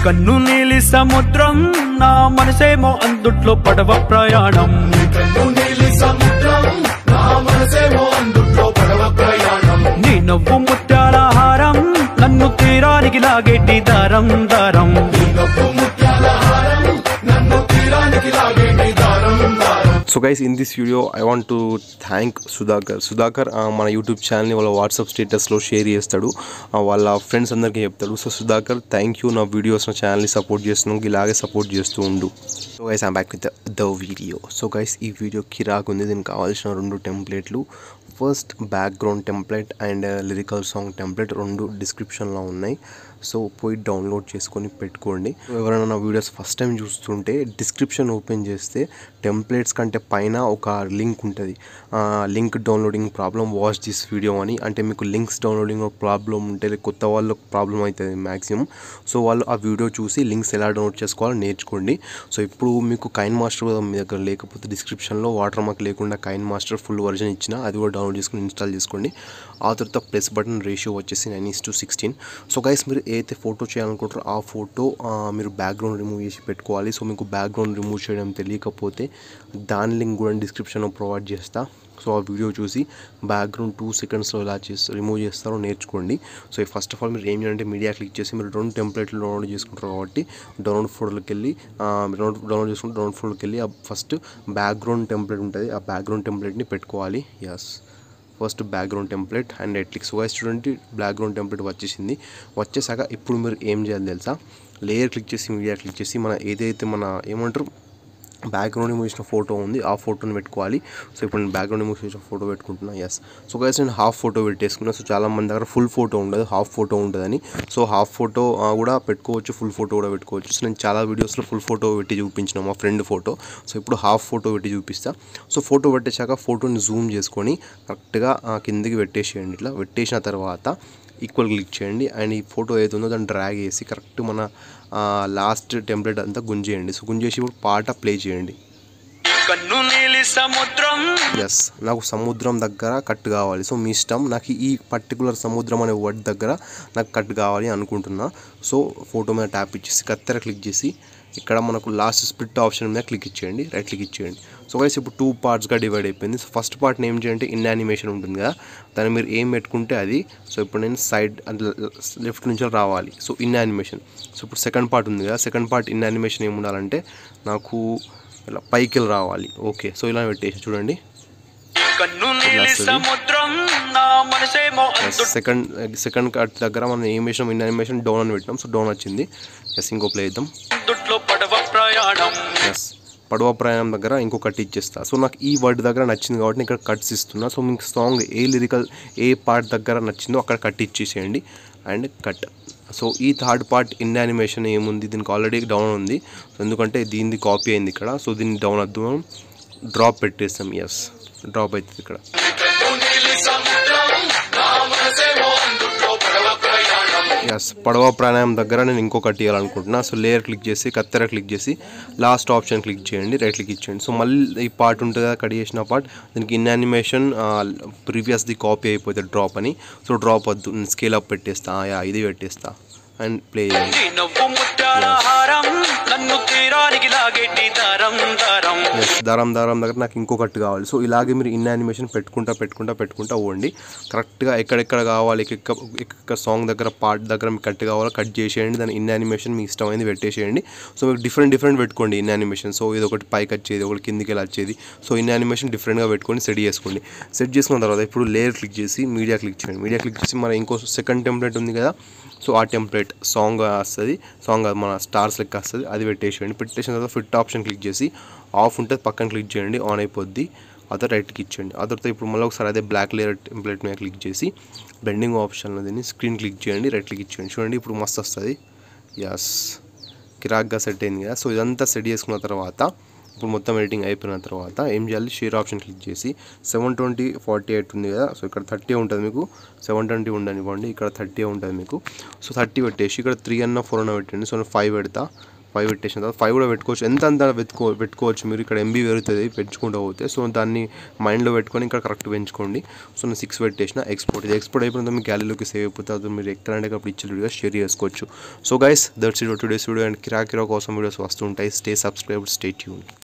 కన్ను నీలి సముద్రం నా మనసేమో అందుట్లో పడవ ప్రయాణం కన్ను నీలి సముద్రం నా మనసేమో అందుట్లో పడవ ప్రయాణం నీ నవ్వు ముత్యాల హారం నన్ను తీరానికి లాగేటి దారం దారం నీ నవ్వు ముత్యాల హారం నన్ను తీరానికి లాగేటి దారం దారం so guys in this video I want to thank Sudhakar Sudhakar ఆ, మన యూట్యూబ్ ఛానల్ని వాళ్ళ వాట్సాప్ స్టేటస్లో షేర్ చేస్తాడు ఆ, వాళ్ళ ఫ్రెండ్స్ అందరికీ చెప్తాడు సో సుధాకర్ థ్యాంక్ యూ నా వీడియోస్ నా ఛానల్ని సపోర్ట్ చేస్తున్నావు ఇలాగే సపోర్ట్ చేస్తూ ఉండు so guys I'm back with the video so guys ఈ వీడియో కిరాక్ ఉంది దీనికి కావాల్సిన రెండు టెంప్లెట్లు first background template and lyrical song template రెండు డిస్క్రిప్షన్లో ఉన్నాయి సో పోయి డౌన్లోడ్ చేసుకొని పెట్టుకోండి ఎవరైనా నా వీడియోస్ ఫస్ట్ టైం చూస్తుంటే డిస్క్రిప్షన్ ఓపెన్ చేస్తే టెంప్లెట్స్ కంటే పైన ఒక లింక్ ఉంటుంది link downloading problem watch this video అని అంటే మీకు లింక్స్ డౌన్లోడింగ్ ప్రాబ్లం ఉంటే like కొత్త వాళ్ళకి ప్రాబ్లం అవుతుంది మ్యాక్సిమం సో వాళ్ళు ఆ వీడియో చూసి లింక్స్ ఎలా డౌన్లోడ్ చేసుకోవాలో నేర్చుకోండి సో ఇప్పుడు మీకు కైన్ మాస్టర్ మీ దగ్గర లేకపోతే డిస్క్రిప్షన్లో వాటర్ మార్క్ లేకుండా కైన్ మాస్టర్ ఫుల్ వర్జన్ ఇచ్చిన అది కూడా డౌన్లోడ్ చేసుకుని ఇన్స్టాల్ చేసుకోండి ఆ తర్వాత ప్లస్ బటన్ రేషియో వచ్చేసి nine is to sixteen so guys మీరు ఏదైతే ఫోటో చేయాలనుకుంటారో ఆ ఫోటో మీరు బ్యాక్గ్రౌండ్ రిమూవ్ చేసి పెట్టుకోవాలి సో మీకు బ్యాక్గ్రౌండ్ రిమూవ్ చేయడం తెలియకపోతే దాని లింక్ కూడా డిస్క్రిప్షన్లో ప్రొవైడ్ చేస్తా సో ఆ వీడియో చూసి బ్యాక్గ్రౌండ్ టూ సెకండ్స్లో ఎలా చేసి రిమూవ్ చేస్తారో నేర్చుకోండి సో ఫస్ట్ ఆఫ్ ఆల్ మీరు ఏం చేయాలంటే మీడియా క్లిక్ చేసి మీరు రెండు టెంప్లెట్లు డౌన్లోడ్ చేసుకుంటారు కాబట్టి డౌన్లోడ్ ఫోల్డర్కి వెళ్ళి ఆ, మీరు డౌన్లోడ్ డౌన్లోడ్ చేసుకుంటే డౌన్లోడ్ ఫోల్డర్కి వెళ్ళి ఆ ఫస్ట్ బ్యాక్గ్రౌండ్ టెంప్లెట్ ఉంటుంది ఆ బ్యాక్గ్రౌండ్ టెంప్లెట్ని పెట్టుకోవాలి yes first background template and ఎట్లిక్స్ వైస్ చూడండి బ్యాక్గ్రౌండ్ టెంప్లెట్ వచ్చేసింది వచ్చేసాక ఇప్పుడు మీరు ఏం చేయాలి తెలుసా లేయర్ క్లిక్ చేసి మీడియా క్లిక్ చేసి మన ఏదైతే మన ఏమంటారు బ్యాక్గ్రౌండ్ ఇమేజ్ చేసిన ఫోటో ఉంది ఆ ఫోటోని పెట్టుకోవాలి సో ఇప్పుడు నేను బ్యాక్గ్రౌండ్ ఇమేజ్ చేసిన ఫోటో పెట్టుకుంటున్నా ఎస్ సో గైస్ నేను హాఫ్ ఫోటో పెట్టేసుకున్నా సో చాలా మంది దగ్గర ఫుల్ ఫోటో ఉండదు హాఫ్ ఫోటో ఉంటుందని సో హాఫ్ ఫోటో కూడా పెట్టుకోవచ్చు ఫుల్ ఫోటో కూడా పెట్టుకోవచ్చు సో నేను చాలా వీడియోస్లో ఫుల్ ఫోటో పెట్టి చూపించిన మా ఫ్రెండ్ ఫోటో సో ఇప్పుడు హాఫ్ ఫోటో పెట్టి చూపిస్తా సో ఫోటో పెట్టేశాక ఫోటోని జూమ్ చేసుకొని కరెక్ట్గా కిందికి పెట్టేసేయండి ఇట్లా పెట్టేసిన తర్వాత ఈక్వల్ క్లిక్ చేయండి అండ్ ఈ ఫోటో ఏదైతే ఉందో దాన్ని డ్రాగ్ చేసి కరెక్ట్ మన లాస్ట్ టెంప్లెట్ అంతా గుంజేయండి సో గుంజేసి ఇప్పుడు పాట ప్లే చేయండి కన్ను నీలి సముద్రం ఎస్ నాకు సముద్రం దగ్గర కట్ కావాలి సో మీ ఇష్టం నాకు ఈ పర్టికులర్ సముద్రం అనే వర్డ్ దగ్గర నాకు కట్ కావాలి అనుకుంటున్నా సో ఫోటో మీద ట్యాప్ ఇచ్చేసి కత్తెర క్లిక్ చేసి ఇక్కడ మనకు లాస్ట్ స్ప్లిట్ ఆప్షన్ మీద క్లిక్ ఇచ్చేయండి రైట్ క్లిక్ ఇచ్చేయండి సో గైస్ ఇప్పుడు టూ పార్ట్స్గా డివైడ్ అయిపోయింది సో ఫస్ట్ పార్ట్ని ఏం చేయంటే ఇన్ యానిమేషన్ ఉంటుంది కదా దాన్ని మీరు ఏం పెట్టుకుంటే అది సో ఇప్పుడు నేను సైడ్ లెఫ్ట్ నుంచి రావాలి సో ఇన్ యానిమేషన్ సో ఇప్పుడు సెకండ్ పార్ట్ ఉంది కదా సెకండ్ పార్ట్ ఇన్ యానిమేషన్ ఏమి ఉండాలంటే నాకు ఇలా పైకి వెళ్ళి రావాలి ఓకే సో ఇలా పెట్టేసి చూడండి కన్ను నీలి వస్తుంది. సముద్రం నా మనసేమో అందుట్లో సెకండ్ సెకండ్ కట్ దగ్గర మనం ఏం వేసినాం ఇన్ యానిమేషన్ డౌన్ అని పెట్టినాం సో డౌన్ వచ్చింది ఎస్ ఇంకో ప్లే చేద్దాం పడవ ప్రయాణం ఎస్ పడవ ప్రయాణం దగ్గర ఇంకో కట్ ఇచ్చేస్తా సో నాకు ఈ వర్డ్ దగ్గర నచ్చింది కాబట్టి నేను ఇక్కడ కట్స్ ఇస్తున్నా సో మీకు సాంగ్ ఏ లిరికల్ ఏ పార్ట్ దగ్గర నచ్చిందో అక్కడ కట్ ఇచ్చేసేయండి అండ్ కట్ సో ఈ థర్డ్ పార్ట్ ఇన్ యానిమేషన్ ఏముంది దీనికి ఆల్రెడీ డౌన్ ఉంది సో ఎందుకంటే దీనిది కాపీ అయింది ఇక్కడ సో దీన్ని డౌన్ వద్దు డ్రాప్ పెట్టేస్తాం ఎస్ డ్రాప్ అవుతుంది ఇక్కడ కన్ను నీలి సముద్రం నా మనసేమో అందుట్లో పడవ ప్రయాణం ఎస్ పడవ ప్రాణాయామం దగ్గర నేను ఇంకొకటి ఇవ్వాలనుకుంటున్నా సో లేయర్ క్లిక్ చేసి కత్తెర క్లిక్ చేసి లాస్ట్ ఆప్షన్ క్లిక్ చేయండి రైట్ క్లిక్ ఇచ్చేయండి సో మళ్ళీ ఈ పార్ట్ ఉంటుంది కదా కట్ చేసిన పార్ట్ దీనికి ఇన్ యానిమేషన్ ప్రీవియస్ది కాపీ అయిపోతుంది డ్రాప్ అని సో డ్రాప్ వద్దు నేను స్కేల్ అప్ పెట్టేస్తా ఆ, యా, ఇది పెట్టేస్తా అండ్ ప్లే చేయండి నీ నవ్వు ముత్యాల హారం నన్ను తీరానికి లాగేటి దారం దారం ఎస్ దారం దారం దగ్గర నాకు ఇంకొకటి కావాలి సో ఇలాగే మీరు ఇన్ యానిమేషన్ పెట్టుకుంటా పెట్టుకుంటా పెట్టుకుంటా పోండి కరెక్ట్గా ఎక్కడెక్కడ కావాలి ఎక్కడ ఎక్కడ సాంగ్ దగ్గర పార్ట్ దగ్గర మీకు కట్ కావాలో కట్ చేసేయండి దాని ఇన్ యానిమేషన్ మీ ఇష్టమైంది పెట్టేసేయండి సో మీకు డిఫరెంట్ డిఫరెంట్ పెట్టుకోండి ఇన్ యానిమేషన్ సో ఇది ఒకటి పైకి వచ్చేది ఒకటి కిందికి వెళ్ళి వచ్చేది సో ఇన్ యానిమేషన్ డిఫరెంట్గా పెట్టుకొని సెట్ చేసుకోండి సెట్ చేసుకున్న తర్వాత ఇప్పుడు లేయర్ క్లిక్ చేసి మీడియా క్లిక్ చేయండి మీడియా క్లిక్ చేసి మన ఇంకో సెకండ్ టెంప్లెట్ ఉంది కదా సో ఆ టెంప్లెట్ సాంగ్ వస్తుంది సాంగ్ మన స్టార్స్ లెక్క వస్తుంది అది పెట్టేసేయండి పెట్టేసిన తర్వాత ఫిట్ ఆప్షన్ క్లిక్ చేసి ఆఫ్ ఉంటుంది పక్కన క్లిక్ చేయండి ఆన్ అయిపోద్ది ఆ తర్వాత రైట్కి ఇచ్చేయండి ఆ తర్వాత ఇప్పుడు మళ్ళీ ఒకసారి అదే బ్లాక్ లేయర్ టెంప్లెట్ మీద క్లిక్ చేసి బెండింగ్ ఆప్షన్లో దీన్ని స్క్రీన్ క్లిక్ చేయండి రైట్ క్లిక్ ఇచ్చేయండి చూడండి ఇప్పుడు మస్తు వస్తుంది ఎస్ కిరాక్గా సెట్ అయింది కదా సో ఇదంతా సెట్ చేసుకున్న తర్వాత ఇప్పుడు మొత్తం ఎడిటింగ్ అయిపోయిన తర్వాత ఏం చేయాలి షేర్ ఆప్షన్ క్లిక్ చేసి సెవెన్ ట్వంటీ ఫార్టీ ఎయిట్ ఉంది కదా సో ఇక్కడ థర్టీ ఉంటుంది మీకు సెవెన్ ట్వంటీ ఉండనివ్వండి ఇక్కడ థర్టీ ఉంటుంది మీకు సో థర్టీ పెట్టేసి ఇక్కడ త్రీ అన్న ఫోర్ అన్న పెట్టండి సో నేను ఫైవ్ పెడతా ఫైవ్ పెట్టేసిన తర్వాత ఫైవ్ కూడా పెట్టుకోవచ్చు ఎంత అంత పెట్టుకో పెట్టుకోవచ్చు మీరు ఇక్కడ ఎంబీ పెరుగుతుంది పెంచుకుంటూ పోతే సో దాన్ని మైండ్లో పెట్టుకొని ఇక్కడ కరెక్ట్ పెంచుకోండి సో నేను సిక్స్ పెట్టేసిన ఎక్స్పోర్ట్ ఇది ఎక్స్పోర్ట్ అయిపోయిన తర్వాత మీ గ్యాలరీలోకి సేవ్ అయిపోతే అది మీరు ఎక్కడంటే అప్పుడు ఇచ్చిన వీడియో షేర్ చేసుకోవచ్చు so guys that's it today's video and కిరా కిరా కోసం వీడియోస్ వస్తుంటాయి స్టే సబ్స్క్రైబ్ స్టే ట్యూన్